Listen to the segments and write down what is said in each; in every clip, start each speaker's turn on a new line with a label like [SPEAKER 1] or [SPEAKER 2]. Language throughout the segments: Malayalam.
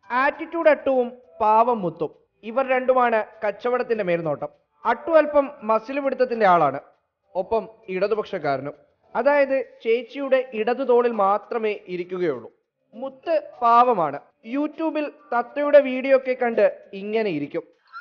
[SPEAKER 1] ആറ്റിറ്റ്യൂഡ് അട്ടുവും പാവം മുത്തും ഇവർ രണ്ടുമാണ് കച്ചവടത്തിന്റെ മേൽനോട്ടം അട്ടു അല്പം മസിൽ പിടുത്തത്തിന്റെ ആളാണ് ഒപ്പം ഇടതുപക്ഷക്കാരനും അതായത് ചേച്ചിയുടെ ഇടതു തോളിൽ മാത്രമേ ഇരിക്കുകയുള്ളൂ മുത്ത് പാവമാണ് യൂട്യൂബിൽ തത്തയുടെ വീഡിയോ ഒക്കെ കണ്ട് ഇങ്ങനെ ഇരിക്കും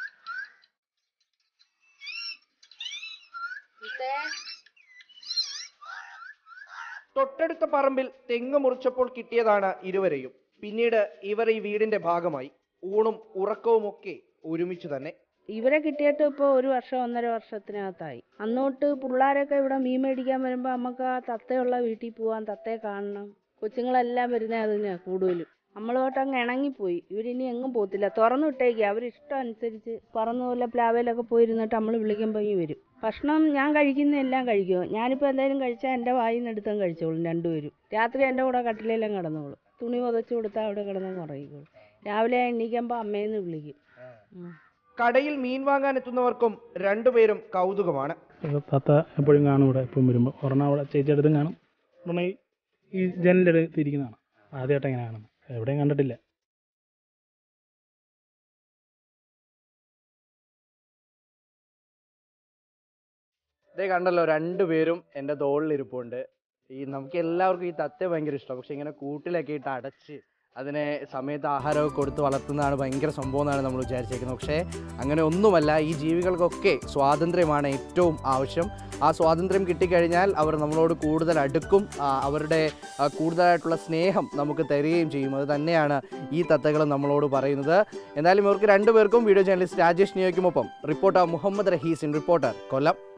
[SPEAKER 1] തൊട്ടടുത്ത പറമ്പിൽ തെങ്ങ് മുറിച്ചപ്പോൾ കിട്ടിയതാണ് ഇരുവരെയും പിന്നീട് ഇവർ ഈ വീടിന്റെ ഭാഗമായി ഊണും ഉറക്കവും ഒക്കെ ഒരുമിച്ച് തന്നെ
[SPEAKER 2] ഇവരെ കിട്ടിയിട്ട് ഇപ്പോൾ ഒരു വർഷം ഒന്നര വർഷത്തിനകത്തായി അന്നോട്ട് പിള്ളേരൊക്കെ ഇവിടെ മീൻ മേടിക്കാൻ വരുമ്പോൾ നമുക്ക് ആ തത്തയുള്ള വീട്ടിൽ പോവാൻ തത്തയെ കാണണം കൊച്ചുങ്ങളെല്ലാം വരുന്നത് അതിന് കൂടുതലും നമ്മളോട്ട് അങ്ങ് ഇണങ്ങിപ്പോയി ഇവരിനി എങ്ങും പോകത്തില്ല തുറന്നു വിട്ടേക്കുക അവരിഷ്ടം അനുസരിച്ച് പറന്നു പോലെ പ്ലാവയിലൊക്കെ പോയിരുന്നിട്ട് നമ്മൾ വിളിക്കുമ്പോൾ ഇങ്ങ് വരും ഭക്ഷണം ഞാൻ കഴിക്കുന്ന എല്ലാം കഴിക്കും ഞാനിപ്പോൾ എന്തായാലും കഴിച്ചാൽ എൻ്റെ വായിൽ നിന്ന് എടുത്തും കഴിച്ചോളും രണ്ടുപേരും രാത്രി എൻ്റെ കൂടെ കട്ടിലെല്ലാം കിടന്നോളും തുണി പുതച്ച് കൊടുത്താൽ അവിടെ കിടന്നു ഉറങ്ങിക്കോളും രാവിലെ എണീക്കുമ്പോൾ അമ്മേന്ന് വിളിക്കും ഉം.
[SPEAKER 1] കടയിൽ മീൻ വാങ്ങാൻ എത്തുന്നവർക്കും രണ്ടുപേരും കൗതുകമാണ്
[SPEAKER 3] അപ്പോൾ താത്ത എപ്പോഴും കാണും ഇവിടെ എപ്പോഴും വരുമ്പോൾ ഒരെണ്ണം അവിടെ ചേച്ചി അടുത്തും കാണും ഒരെണ്ണം ഈ- ഈ ജനലിൻ്റെ അടുത്ത് ഇരിക്കുന്നതാണ് ആദ്യമായിട്ട് എങ്ങനെ കാണുന്നത് എവിടെയും കണ്ടിട്ടില്ല
[SPEAKER 4] ഇതേ കണ്ടല്ലോ രണ്ടുപേരും എൻ്റെ തോളിലിരിപ്പുണ്ട് ഈ നമുക്ക് എല്ലാവർക്കും ഈ തത്ത ഭയങ്കര ഇഷ്ടമാണ് പക്ഷെ ഇങ്ങനെ കൂട്ടിലൊക്കെ ഇട്ട് അടച്ച് അതിനെ സമയത്ത് ആഹാരമൊക്കെ കൊടുത്ത് വളർത്തുന്നതാണ് ഭയങ്കര സംഭവം എന്നാണ് നമ്മൾ വിചാരിച്ചേക്കുന്നത് പക്ഷേ അങ്ങനെ ഒന്നുമല്ല ഈ ജീവികൾക്കൊക്കെ സ്വാതന്ത്ര്യമാണ് ഏറ്റവും ആവശ്യം ആ സ്വാതന്ത്ര്യം കിട്ടിക്കഴിഞ്ഞാൽ അവർ നമ്മളോട് കൂടുതൽ അടുക്കും ആ, അവരുടെ ആ, കൂടുതലായിട്ടുള്ള സ്നേഹം നമുക്ക് തരികയും ചെയ്യും അത് തന്നെയാണ് ഈ തത്തകൾ നമ്മളോട് പറയുന്നത് എന്തായാലും ഇവർക്ക് രണ്ടുപേർക്കും വീഡിയോ ജേർണലിസ്റ്റ് രാജേഷ് നിയോയ്ക്കുമൊപ്പം റിപ്പോർട്ടർ മുഹമ്മദ് റഹീസിൻ റിപ്പോർട്ടർ കൊല്ലം